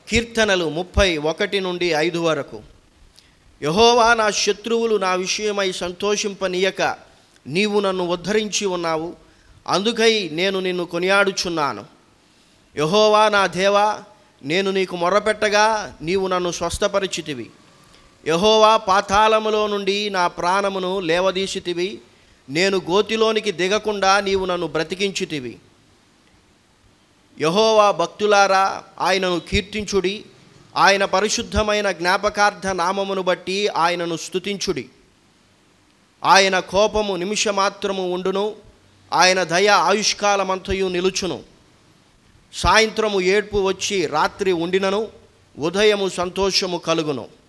కీర్తనలు ముప్పై ఒకటి నుండి ఐదు వరకు యహోవా నా శత్రువులు నా విషయమై సంతోషింపనీయక నీవు నన్ను ఉద్ధరించి ఉన్నావు అందుకై నేను నిన్ను కొనియాడుచున్నాను యహోవా నా దేవా నేను నీకు మొర్రపెట్టగా నీవు నన్ను స్వస్థపరిచితివి యహోవా పాతాళములో నుండి నా ప్రాణమును లేవదీసితివి నేను గోతిలోనికి దిగకుండా నీవు నన్ను బ్రతికించితివి యహోవా భక్తులారా ఆయనను కీర్తించుడి ఆయన పరిశుద్ధమైన జ్ఞాపకార్థ నామమును బట్టి ఆయనను స్తుతించుడి ఆయన కోపము నిమిషమాత్రము ఉండును ఆయన దయ ఆయుష్కాలమంతయు నిలుచును సాయంత్రము ఏడ్పు వచ్చి రాత్రి ఉండినను ఉదయము సంతోషము కలుగును